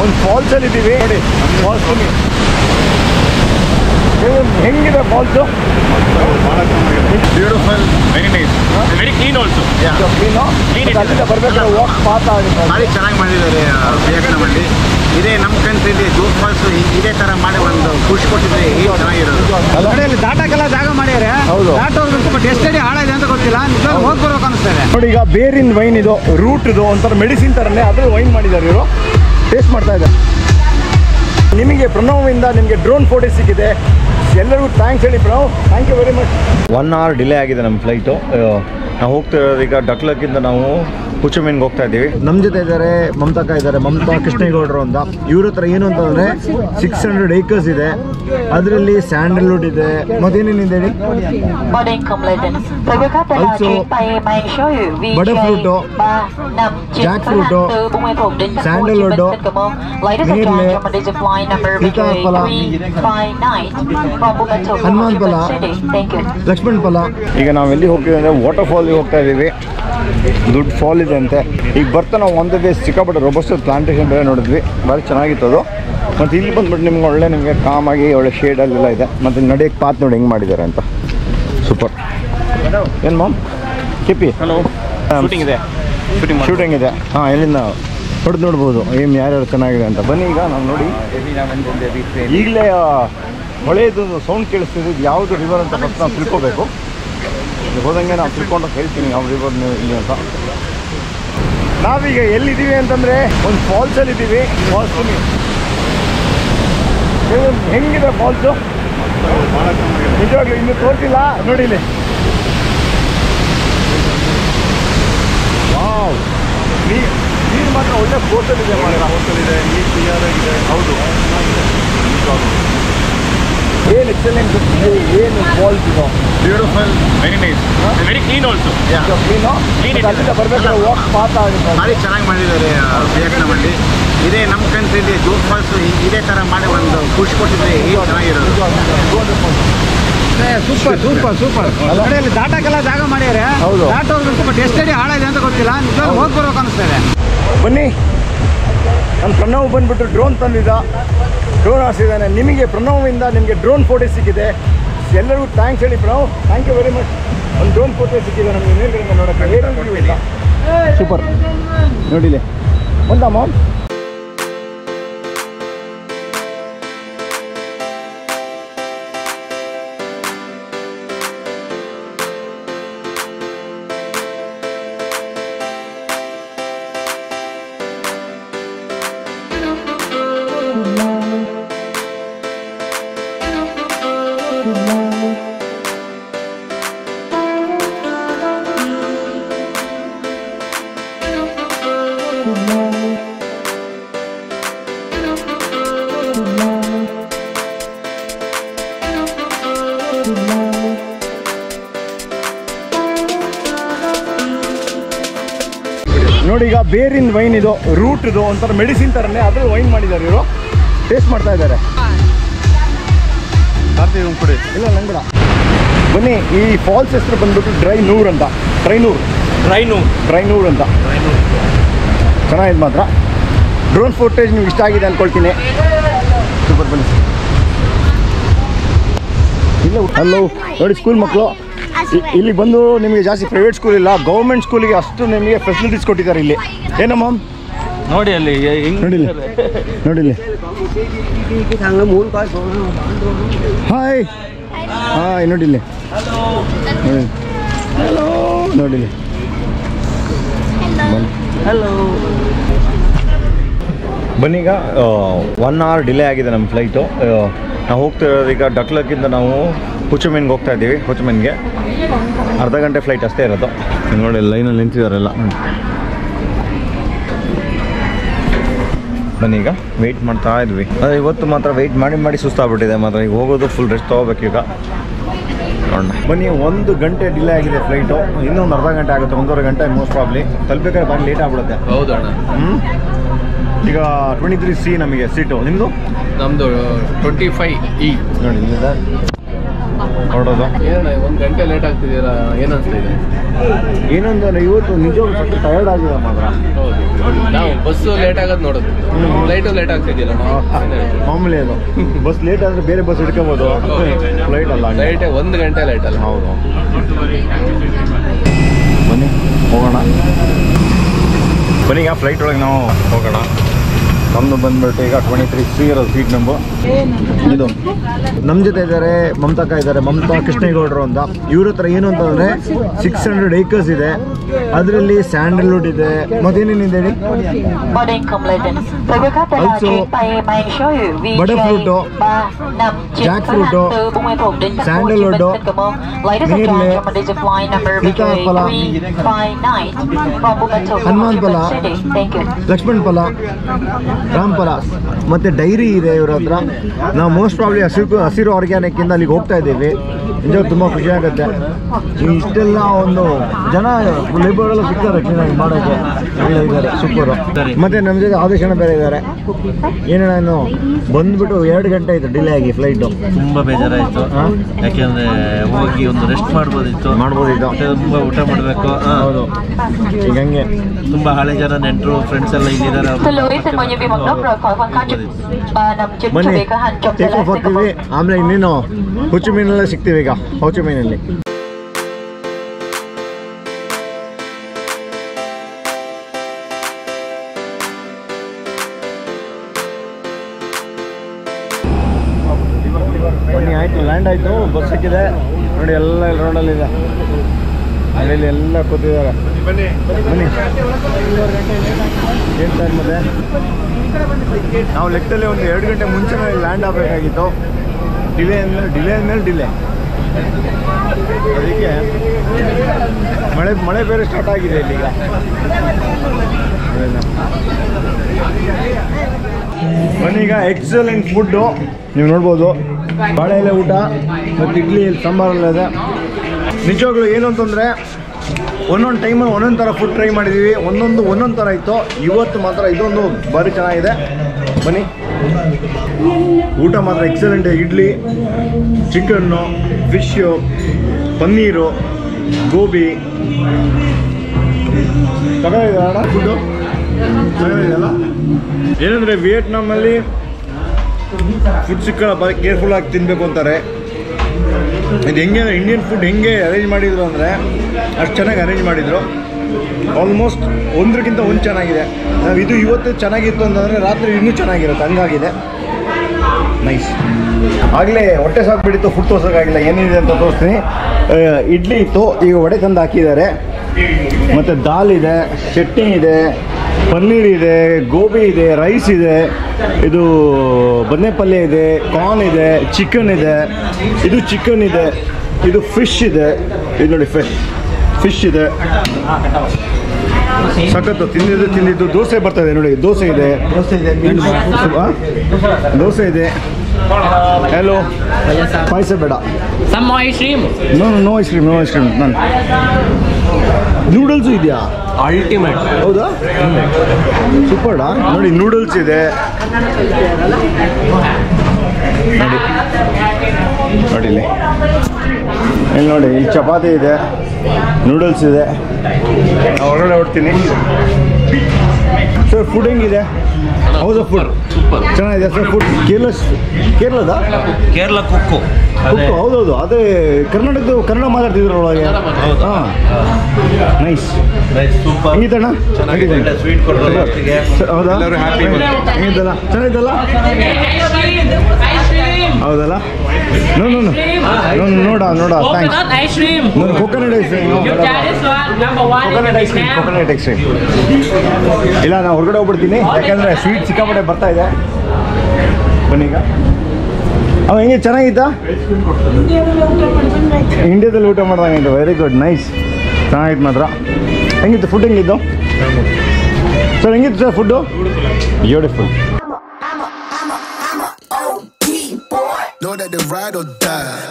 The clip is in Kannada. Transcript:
ಒಂದು ಫಾಲ್ಸಲ್ಲಿ ಇದ್ದೀವಿ ನೋಡಿ ಫಾಲ್ಸ್ ಬನ್ನಿ ಹೆಂಗಿದೆ falls beautiful very nice very clean also clean Clean ಇದೆ. ಅಲ್ಲಿಂದ ಬರ್ಬೇಕಾದ್ರೆ ವಾಕ್ ಪಾತ ಆಗುತ್ತೆ ಭಾರಿ ಚೆನ್ನಾಗಿ ಮಾಡಿದ್ದಾರೆ ವಿಯಟ್ನಾಮಲ್ಲಿ ಇದೇ ನಮ್ಮ ಕಂಟ್ರಿಲಿ ಜೂಟ್ ಫಾಲ್ಸ್ ಇದೇ ತರ ಮಾಡಿ ಒಂದು ಖುಷಿ ಕೊಟ್ಟಿದ್ರೆ ಈ ಚೆನ್ನಾಗಿರೋದು ನೋಡಿ ಅಲ್ಲಿ ದಾಟಕ್ಕೆಲ್ಲ ಜಾಗ ಮಾಡ್ಯಾರೆ ಹೌದು. ದಾಟೋದ್ರಂತೂ ಬಟ್ ಎಷ್ಟಡಿ ಹಾಳಾಗಿದೆ ಅಂತ ಗೊತ್ತಿಲ್ಲ ನಿಜವಾಗ್ಲೂ ಹೋಗಿ ಬರ್ಬೇಕು ಅನಿಸ್ತಾ ಇದೆ ನೋಡಿ ಈಗ ಬೇರಿನ ವೈನ್ ಇದು ರೂಟ್ ಇದು ಒಂಥರ ಮೆಡಿಸಿನ್ ಥರನೇ ಅದ್ರ ವೈನ್ ಮಾಡಿದ್ದಾರೆ ಇವರು ಟೇಸ್ಟ್ ಮಾಡ್ತಾ ಇದ್ದಾರೆ ನಿಮಗೆ ಪ್ರಣವಿಂದ ನಿಮಗೆ ಡ್ರೋನ್ ಫೋಟೋ ಸಿಕ್ಕಿದೆ ಎಲ್ಲರಿಗೂ ಥ್ಯಾಂಕ್ಸ್ ಹೇಳಿ Pranav thank you very much one hour delay ಆಗಿದೆ ನಮ್ಮ ಫ್ಲೈಟು ನಾವು ಹೋಗ್ತಾ ಇರೋದು ಈಗ ಡಕ್ಲಕ್ಕಿಂದ ನಾವು ಕುಚುಮಿನ್ಗೆ ಹೋಗ್ತಾ ಇದ್ದೀವಿ ನಮ್ಮ ಜೊತೆ ಇದ್ದಾರೆ ಮಮತಾಕ ಇದ್ದಾರೆ ಮಮತಾ ಕೃಷ್ಣೇಗೌಡರು ಅಂತ ಇವ್ರ ಹತ್ರ ಏನು ಅಂತಂದ್ರೆ ಸಿಕ್ಸ್ ಹಂಡ್ರೆಡ್ ಏಕರ್ಸ್ ಇದೆ ಅದರಲ್ಲಿ ಸ್ಯಾಂಡಲ್ವುಡ್ ಇದೆ ಮತ್ತೇನೇನಿದೆ ಹೇಳಿ Modern Completance. Pagkakataon Also, ay may show vi Butterfruit, ba nam jackfruit, bumipog din sa sandalwood, mo. Later sa Nirle, John Monday to fly number Sitapala, BK359 from Bukato Hanmanpala. City. Thank you. Lakshman ಫಲ ಈಗ ನಾವು ಎಲ್ಲಿ ಹೋಗ್ತೀವಿ ಅಂದರೆ ವಾಟರ್ ಫಾಲ್ಗೆ ಹೋಗ್ತಾ ಇದ್ದೀವಿ ದೊಡ್ಡ ಫಾಲ್ ಇದೆ ಅಂತೆ ಈಗ ಬರ್ತಾ ನಾವು ಒಂದು ಡೇ ಸಿಕ್ಕಾಪಟ್ಟೆ ರೊಬಸ್ಟ್ ಪ್ಲಾಂಟೇಶನ್ ಬೇರೆ ನೋಡಿದ್ವಿ ಭಾರಿ ಚೆನ್ನಾಗಿತ್ತು ಅದು ಮತ್ತು ಇಲ್ಲಿ ಬಂದ್ಬಿಟ್ಟು ನಿಮ್ಗೆ ಒಳ್ಳೆ ನಿಮಗೆ ಕಾಮಾಗಿ ಒಳ್ಳೆ ಶೇಡಲ್ಲೆಲ್ಲ ಇದೆ ಮತ್ತು ಇಲ್ಲಿ ನಡೆಯೋಕ್ಕೆ ಪಾತ್ ನೋಡಿ ಹೆಂಗೆ ಮಾಡಿದ್ದಾರೆ ಅಂತ ಸೂಪರ್ ಏನು ಮಾಮ್ ಕಿಪಿ ಹಲೋ ಶೂಟಿಂಗ್ ಇದೆ ಶೂಟಿಂಗ್ ಶೂಟಿಂಗ್ ಇದೆ ಹಾಂ ಎಲ್ಲಿಂದ ಹೊಡೆದು ನೋಡ್ಬೋದು ಏನು ಯಾರ್ಯಾರು ಚೆನ್ನಾಗಿದೆ ಅಂತ ಬನ್ನಿ ಈಗ ನಾವು ನೋಡಿ ಈಗಲೇ ಹೊಳೆಯದು ಸೌಂಡ್ ಕೇಳಿಸ್ತಿದೆ ಇದು ಯಾವುದು ರಿವರ್ ಅಂತ ಫಸ್ಟ್ ನಾವು ತಿಳ್ಕೊಬೇಕು ಇಲ್ಲಿ ಹೋದಂಗೆ ನಾವು ತಿಳ್ಕೊಂಡು ಹೇಳ್ತೀನಿ ಯಾವ ರಿವರ್ ಇಲ್ಲಿ ಅಂತ ನಾವೀಗ ಎಲ್ಲಿದ್ದೀವಿ ಅಂತಂದ್ರೆ ಒಂದು ಫಾಲ್ಸಲ್ಲಿ ಇದ್ದೀವಿ ಫಾಲ್ಸ್ ಬನ್ನಿ ಹೆಂಗಿದೆ ಫಾಲ್ಸು ನಿಜವಾಗ್ಲೂ ಇನ್ನು ತೋರಿಸಿಲ್ಲ ನೋಡಿ ಇಲ್ಲಿ ವಾವ್ ನೀರು ನೀರು ಮಾತ್ರ ಒಳ್ಳೆ ಫೋರ್ಸಲ್ಲಿದೆ ಮಾತ್ರ ಫೋರ್ಸಲ್ಲಿದೆ ನೀರು ಕ್ಲಿಯರ್ ಆಗಿದೆ ಹೌದು ಏನು ಎಕ್ಸಲೆಂಟ್ ಏನು ಫಾಲ್ಸ್ ಇದು beautiful very nice very clean also clean Clean ಇದೆ. ಅಲ್ಲಿಂದ ಬರ್ಬೇಕಾದ್ರೆ ವಾಕ್ ಪಾತ ಆಗುತ್ತೆ ಭಾರಿ ಚೆನ್ನಾಗಿ ಮಾಡಿದ್ದಾರೆ ವಿಯಟ್ನಾಮಲ್ಲಿ ಇದೇ ನಮ್ಮ ಕಂಟ್ರಿಲಿ ಜೂಟ್ ಫಾಲ್ಸ್ ಇದೇ ತರ ಮಾಡಿ ಒಂದು ಖುಷಿ ಕೊಟ್ಟಿದ್ರೆ ಈ ಚೆನ್ನಾಗಿರೋದು ಸೂಪರ್ ಸೂಪರ್ ಸೂಪರ್ ನೋಡಿ ಅಲ್ಲಿ ದಾಟಕ್ಕೆಲ್ಲ ಜಾಗ ಮಾಡ್ಯಾರೆ ಹೌದು. ದಾಟೋದ್ರಂತೂ ಬಟ್ ಎಷ್ಟಡಿ ಹಾಳಾಗಿದೆ ಅಂತ ಗೊತ್ತಿಲ್ಲ ನಿಜವಾಗ್ಲೂ ಹೋಗಿ ಬರ್ಬೇಕು ಅನಿಸ್ತಾ ಇದೆ ಬನ್ನಿ ನನ್ನ ಪ್ರಣವ್ ಬಂದ್ಬಿಟ್ಟು ಡ್ರೋನ್ ತಂದಿದ್ದ ಡ್ರೋನ್ ಹಾರಿಸಿದ್ದಾನೆ ನಿಮಗೆ ಪ್ರಣವಿಂದ ನಿಮಗೆ ಡ್ರೋನ್ ಫೋಟೋ ಸಿಕ್ಕಿದೆ ಎಲ್ಲರಿಗೂ ಥ್ಯಾಂಕ್ಸ್ ಹೇಳಿ Pranav thank you very much ಒಂದು ಡ್ರೋನ್ ಫೋಟೋ ಸಿಕ್ಕಿದೆ ನಮಗೆ ಮೇಲ್ಗಡೆಯಿಂದ ನೋಡೋಕ್ಕೆ ಸೂಪರ್ ನೋಡಿಲೆ ಒಂದಾ ಮಾಮ್ ನೋಡಿ ಈಗ ಬೇರಿನ ವೈನ್ ಇದು ರೂಟ್ ಇದು ಒಂಥರ ಮೆಡಿಸಿನ್ ಥರನೇ ಅದ್ರ ವೈನ್ ಮಾಡಿದ್ದಾರೆ ಇವರು ಟೇಸ್ಟ್ ಮಾಡ್ತಾ ಇದ್ದಾರೆ ಕೊಡಿ ಇಲ್ಲ ನಂಗಡ ಬನ್ನಿ ಈ ಫಾಲ್ಸ್ ಹೆಸರು ಬಂದ್ಬಿಟ್ಟು ಡ್ರೈ ನೂರ್ ಅಂತ Dray Nur rain Dray Nur ಅಂತ ಚೆನ್ನಾಗಿದೆ ಮಾತ್ರ ಡ್ರೋನ್ ಫುಟೇಜ್ ನಿಮ್ಗೆ ಇಷ್ಟ ಆಗಿದೆ ಅಂದ್ಕೊಳ್ತೀನಿ ಸೂಪರ್ ಬನ್ನಿ ಇಲ್ಲ ಹಲೋ ನೋಡಿ ಸ್ಕೂಲ್ ಮಕ್ಕಳು ಇಲ್ಲಿ ಬಂದು ನಿಮಗೆ ಜಾಸ್ತಿ ಪ್ರೈವೇಟ್ ಸ್ಕೂಲ್ ಇಲ್ಲ ಗೌರ್ಮೆಂಟ್ ಸ್ಕೂಲಿಗೆ ಅಷ್ಟು ನಿಮಗೆ ಫೆಸಿಲಿಟೀಸ್ ಕೊಟ್ಟಿದ್ದಾರೆ ಇಲ್ಲಿ ಏನೋ ಮ್ಯಾಮ್ ನೋಡಿ ಅಲ್ಲಿ ಹೆಂಗ್ ನೋಡಿಲಿ ನೋಡಿಲಿ ಹಾಯ್ ಹಾಯ್ ನೋಡಿಲಿ ನೋಡಿ ನೋಡಿಲಿ ಬನ್ನೀಗ ಒನ್ ಅವರ್ ಡಿಲೇ ಆಗಿದೆ ನಮ್ಮ ಫ್ಲೈಟು ನಾವು ಹೋಗ್ತಾ ಇರೋದು ಈಗ ಡಕ್ಲಕ್ಕಿಂದ ನಾವು ಕುಚುಮಿನ್ಗೆ ಹೋಗ್ತಾ ಇದ್ದೀವಿ ಕುಚುಮಿನ್ಗೆ ಅರ್ಧ ಗಂಟೆ ಫ್ಲೈಟ್ ಅಷ್ಟೇ ಇರೋದು ಈಗ ನೋಡಿ ಲೈನಲ್ಲಿ ನಿಂತಿದ್ದಾರೆಲ್ಲ ನೋಡಿ ಬನ್ನೀಗ ವೆಯ್ಟ್ ಮಾಡ್ತಾ ಇದ್ವಿ ಅದೇ ಇವತ್ತು ಮಾತ್ರ ವೆಯ್ಟ್ ಮಾಡಿ ಮಾಡಿ ಸುಸ್ತಾಗ್ಬಿಟ್ಟಿದೆ ಮಾತ್ರ ಈಗ ಹೋಗೋದು ಫುಲ್ ರೆಸ್ಟ್ ತೊಗೋಬೇಕು ಈಗ ನೋಡೋಣ ಬನ್ನಿ ಒಂದು ಗಂಟೆ ಡಿಲೇ ಆಗಿದೆ ಫ್ಲೈಟು ಇನ್ನೊಂದು ಅರ್ಧ ಗಂಟೆ ಆಗುತ್ತೆ ಒಂದೂವರೆ ಗಂಟೆ ಮೋಸ್ಟ್ ಪ್ರಾಬ್ಲಿ ತಲುಪಬೇಕಾದ್ರೆ ಬಾರಿ ಲೇಟ್ ಆಗ್ಬಿಡುತ್ತೆ ಹೌದಣ್ಣ ಹ್ಮ್? ಈಗ ಟ್ವೆಂಟಿ ತ್ರೀ ಸಿ ನಮಗೆ ಸೀಟು ನಿಮ್ಮದು ನಮ್ದು ಟ್ವೆಂಟಿ ಫೈವ್ ಇ ನೋಡಿ ಇಲ್ಲಿದೆ ನೋಡೋದು ಏನಣ್ಣ ಒಂದು ಗಂಟೆ ಲೇಟ್ ಆಗ್ತಿದ್ದೀರಾ ಏನು ಅನಿಸ್ತಾ ಇದೆ ಏನಂದ್ರೆ ಇವತ್ತು ನಿಜವಾಗ್ಲೂ ಸ್ವಲ್ಪ ಟಯರ್ಡ್ ಆಗಿದೆ ಮಾತ್ರ ಹೌದು ನಾವು ಬಸ್ಸು ಲೇಟ್ ಆಗೋದು ನೋಡೋದು ಫ್ಲೈಟು ಲೇಟ್ ಆಗ್ತಿದ್ದಿಲ್ಲ ಮಾಮೂಲಿ ಅದು ಬಸ್ ಲೇಟ್ ಆದರೆ ಬೇರೆ ಬಸ್ ಹಿಡ್ಕೋಬೋದು ಫ್ಲೈಟ್ ಅಲ್ಲ ಹಂಗೆ. ಫ್ಲೈಟೇ ಒಂದು ಗಂಟೆ ಲೇಟ್ ಅಲ್ಲ ಹೌದು ಬನ್ನಿ ಹೋಗೋಣ ಬನ್ನಿ ಈಗ ಫ್ಲೈಟ್ ಒಳಗೆ ನಾವು ಹೋಗೋಣ ನಮ್ಮದು ಬಂದ್ಬಿಟ್ಟು ಈಗ ಟ್ವೆಂಟಿ ತ್ರೀ ಸಿ ಇರೋದು ಸೀಟ್ ನಂಬು ಇದು ನಮ್ಮ ಜೊತೆ ಇದ್ದಾರೆ ಮಮತಾಕ ಇದ್ದಾರೆ ಮಮತಾ ಕೃಷ್ಣೇಗೌಡರು ಅಂತ ಇವ್ರ ಹತ್ರ ಏನು ಅಂತಂದರೆ ಸಿಕ್ಸ್ ಹಂಡ್ರೆಡ್ ಏಕರ್ಸ್ ಇದೆ ಅದರಲ್ಲಿ ಸ್ಯಾಂಡಲ್ವುಡ್ ಇದೆ ಮತ್ತೇನೇನಿದೆ ಹೇಳಿ Boarding come legends. Pagkakata na Also, jeep ay may show you. Butterfruit, ba nam jeep jackfruit, sa hanto bumipog din sa sandalwood, Ladies and nirle, gentlemen, this is flight number sitapala, BQA359 from Bumatok, ಹನುಮಾನ್ಪಲ, City. Thank you. Lakshman ಫಲ ರಾಮ್ ಫಲ ಮತ್ತು ಡೈರಿ ಇದೆ ಇವ್ರ ಹತ್ರ ನಾವು ಮೋಸ್ಟ್ ಪ್ರಾಬ್ಲಿ ಹಸಿರು ಹಸಿರು ಆರ್ಗ್ಯಾನಿಕ್ಕಿಂದ ಅಲ್ಲಿಗೆ ಹೋಗ್ತಾ ಇದ್ದೀವಿ ನಿಜವಾಗ ತುಂಬ ಖುಷಿ ಆಗುತ್ತೆ ಈ ಇಷ್ಟೆಲ್ಲ ಒಂದು ಜನ ಲೇಬರ್ ಎಲ್ಲ ಸಿಗ್ತಾರೆ ಕ್ಲೀನಾಗಿ ಮಾಡೋಕ್ಕೆ ಒಳ್ಳೆ ಇದ್ದಾರೆ ಸೂಪರು ಮತ್ತು ನಮ್ಮ ಜೊತೆ ಆದೇಶನ ಬೇರೆ ಇದ್ದಾರೆ ಏನೇನ ಇನ್ನು ಬಂದ್ಬಿಟ್ಟು ಎರಡು ಗಂಟೆ ಆಯಿತು ಡಿಲೇ ಆಗಿ ಫ್ಲೈಟು ತುಂಬಾ ಬೇಜಾರಾಯ್ತು ಹಾ? ಯಾಕೆಂದ್ರೆ ಹೋಗಿ ಒಂದು ರೆಸ್ಟ್ ಮಾಡ್ಬೋದಿತ್ತು ಮಾಡ್ಬೋದಿತ್ತು. ಮತ್ತೆ ತುಂಬಾ ಊಟ ಮಾಡಬೇಕು ಹೌದು ಈಗ ಹಂಗೆ ತುಂಬಾ ಹಳೆ ಜನ ನೆಂಟರು ಫ್ರೆಂಡ್ಸ್ ಎಲ್ಲ ಇಲ್ಲಿದ್ದಾರೆ ಅವ್ರು Tuloy sa mga bimag na bro, kung kanjik ba nam jeep ಬನ್ನಿ sa bekahan job take off ಆಗ್ತೀವಿ ಆಮೇಲೆ ಇನ್ನೇನು ಹುಚ್ಚು ಮೀನೆಲ್ಲ ಸಿಗ್ತೀವಿ ಈಗ ಹೊಚ್ಚು ಮೀನಲ್ಲಿ ಬನ್ನಿ ಆಯಿತು ಲ್ಯಾಂಡ್ ಆಯಿತು ಬಸ್ ಸಿಕ್ಕಿದೆ ನೋಡಿ ಎಲ್ಲ ರೋಡಲ್ಲಿದೆ ಅಲ್ಲಿ ಎಲ್ಲ ಕೂತಿದ್ದಾರೆ ಬನ್ನಿ ಬನ್ನಿ ಏನು ಟೈಮ್ ಮತ್ತೆ ನಾವು ಲೆಕ್ಕದಲ್ಲಿ ಒಂದು ಎರಡು ಗಂಟೆ ಮುಂಚೆನೇ ಲ್ಯಾಂಡ್ ಆಗಬೇಕಾಗಿತ್ತು ಡಿಲೇ ಅಂದಮೇಲೆ ಡಿಲೇ ಅಂದಮೇಲೆ ಡಿಲೇ ಅದಕ್ಕೆ ಮಳೆ ಮಳೆ ಬೇರೆ ಸ್ಟಾರ್ಟ್ ಆಗಿದೆ ಇಲ್ಲಿಗ ಬನ್ನಿ ಈಗ ಎಕ್ಸಲೆಂಟ್ ಫುಡ್ಡು ನೀವು ನೋಡ್ಬೋದು ಬಾಳೆ ಎಲೆ ಊಟ ಮತ್ತು ಇಡ್ಲಿ ಸಾಂಬಾರೆಲ್ಲ ಇದೆ ನಿಜವಾಗ್ಲೂ ಏನು ಅಂತಂದರೆ ಒಂದೊಂದು ಟೈಮಲ್ಲಿ ಒಂದೊಂದು ಥರ ಫುಡ್ ಟ್ರೈ ಮಾಡಿದ್ದೀವಿ ಒಂದೊಂದು ಒಂದೊಂದು ಥರ ಇತ್ತು ಇವತ್ತು ಮಾತ್ರ ಇದೊಂದು ಭಾರಿ ಚೆನ್ನಾಗಿದೆ ಬನ್ನಿ ಊಟ ಮಾತ್ರ excellent idli chicken fish paneer gobi ಚೆನ್ನಾಗಿದೆ ಅಣ್ಣ ಫುಡ್ಡು ಚೆನ್ನಾಗಿದೆಯಲ್ಲ ಏನಂದರೆ ವಿಯೆಟ್ನಾಮಲ್ಲಿ ಫುಡ್ ಸಿಕ್ಕಲ್ಲ ಭಾರಿ ಕೇರ್ಫುಲ್ ಆಗಿ ತಿನ್ನಬೇಕು ಅಂತಾರೆ ಇದು ಹೆಂಗೆ ಅಂದರೆ ಇಂಡಿಯನ್ ಫುಡ್ ಹೆಂಗೆ ಅರೇಂಜ್ ಮಾಡಿದ್ರು ಅಂದರೆ ಅಷ್ಟು ಚೆನ್ನಾಗಿ ಅರೇಂಜ್ ಮಾಡಿದರು ಆಲ್ಮೋಸ್ಟ್ ಒಂದಕ್ಕಿಂತ ಒಂದು ಚೆನ್ನಾಗಿದೆ ನಾವು ಇದು ಇವತ್ತು ಚೆನ್ನಾಗಿತ್ತು ಅಂತಂದರೆ ರಾತ್ರಿ ಇನ್ನೂ ಚೆನ್ನಾಗಿರುತ್ತೆ ಹಂಗಾಗಿದೆ ನೈಸ್ ಆಗಲೇ ಹೊಟ್ಟೆ ಸಾಕ್ಬಿಟ್ಟಿತ್ತು ಫುಡ್ ತೋರ್ಸೋಕ್ಕಾಗಿಲ್ಲ ಏನಿದೆ ಅಂತ ತೋರಿಸ್ತೀನಿ ಆ, ಇಡ್ಲಿ ಇತ್ತು ಈಗ ವಡೆ ತಂದು ಹಾಕಿದ್ದಾರೆ ಮತ್ತು ದಾಲ್ ಇದೆ ಚಟ್ನಿ ಇದೆ ಪನ್ನೀರ್ ಇದೆ ಗೋಬಿ ಇದೆ ರೈಸ್ ಇದೆ ಇದು ಬದನೆ ಪಲ್ಯ ಇದೆ ಕಾರ್ನ್ ಇದೆ ಚಿಕನ್ ಇದೆ ಇದು ಚಿಕನ್ ಇದೆ ಇದು ಫಿಶ್ ಇದೆ ಇದು ನೋಡಿ ಫಿಶ್ ಫಿಶ್ ಇದೆ ಸಖತ್ತು ತಿಂದಿದ್ದು ತಿಂದಿದ್ದು ದೋಸೆ ಬರ್ತದೆ ನೋಡಿ ದೋಸೆ ಇದೆ ದೋಸೆ ಇದೆ ದೋಸೆ ಇದೆ ಹಲೋ ಪಾಯಸ ಬೇಡ Some more ice cream. No no ice cream no ice cream ನಾನು ನೂಡಲ್ಸು ಇದೆಯಾ ಅಲ್ಟಿಮೇಟ್ ಹೌದಾ ಸೂಪರ್ಡಾ ನೋಡಿ ನೂಡಲ್ಸ್ ಇದೆ ನೋಡಿ ನೋಡಿ ಇಲ್ಲಿ ಇಲ್ಲಿ ನೋಡಿ ಇಲ್ಲಿ ಚಪಾತಿ ಇದೆ ನೂಡಲ್ಸ್ ಇದೆ ನಾನು ಹೊರಗಡೆ ಹೊಡ್ತೀನಿ ಸರ್ ಫುಡ್ ಹೆಂಗಿದೆ ಹೌದಾ ಫುಡ್ ಚೆನ್ನಾಗಿದೆ ಸರ್ ಫುಡ್ ಕೇರಳ ಕೇರಳದ ಕೇರಳ ಕುಕ್ಕು ಅದೇ ಕುಕ್ಕು ಹೌದೌದು ಅದೇ ಕರ್ನಾಟಕದ ಕನ್ನಡ ಮಾತಾಡ್ತಿದ್ರು ಒಳಗೆ ಹೌದು. ಹಾಂ ನೈಸ್ ಸೂಪರ್ ಹೆಂಗಿತ್ತಣ್ಣ ಚೆನ್ನಾಗಿದೆ ಸ್ವೀಟ್ ಕೊಡ್ತಾರೆ ಲಾಸ್ಟಿಗೆ ಸ- ಹೌದಾ ಎಲ್ಲರೂ happy ಬಂದ್ರು. ಹೆಂಗಿದ್ದಲ್ಲ ಚೆನ್ನಾಗಿದ್ದಲ್ಲ ಹೌದಲ್ಲ ನೋ ನೋ ನೋ ನೋಡ ನೋಡ ಥ್ಯಾಂಕ್ಸ್ Coconut ice cream. ನೋಡಿ coconut ice cream You try this one. Number one in coconut ice cream Vietnam. Coconut ice cream ಇಲ್ಲ ನಾನು ಹೊರಗಡೆ ಹೋಗ್ಬಿಡ್ತೀನಿ ಯಾಕಂದರೆ ಸ್ವೀಟ್ ಸಿಕ್ಕಾಪಟ್ಟೆ ಬರ್ತಾ ಇದೆ ಬನ್ನೀಗ ಅವ ಹೆಂಗೆ ಚೆನ್ನಾಗಿದ್ದ ಇಂಡಿಯಾದಲ್ಲಿ ಊಟ ಮಾಡ್ದಂಗೆ ವೆರಿ ಗುಡ್ ನೈಸ್ ಚೆನ್ನಾಗಿತ್ತು ಮಾತ್ರ ಹೆಂಗಿತ್ತು ಫುಡ್ ಹೆಂಗಿತ್ತು ಸರ್ ಹೆಂಗಿತ್ತು sir food beautiful Know that they ride or die.